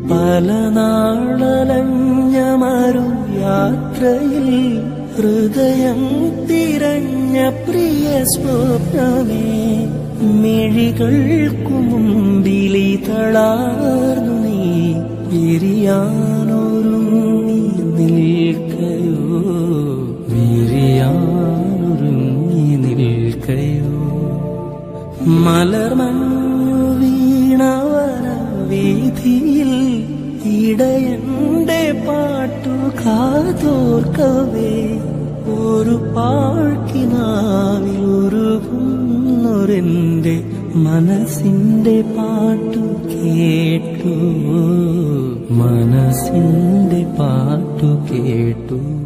പല നാളലഞ്ഞ മരു യാത്രയിൽ ഹൃദയം തിരഞ്ഞ പ്രിയ സ്വപ്നമേ മിഴികൾക്കു മുമ്പിലി തളാർന്നു നീ വിരിയാനൊരുങ്ങി നിൽക്കയോ വിരിയാനൊരുങ്ങി നിൽക്കയോ മലർമഞ്ഞു വീണവന വീതിയിൽ ഇടയന്റെ പാട്ടു കാതോർക്കവേ ഒരു പാഴ്ക്കിനാവിൽ ഉരുകുന്നൊരെന്റെ മനസ്സിന്റെ പാട്ടു കേട്ടു മനസ്സിന്റെ പാട്ടു കേട്ടു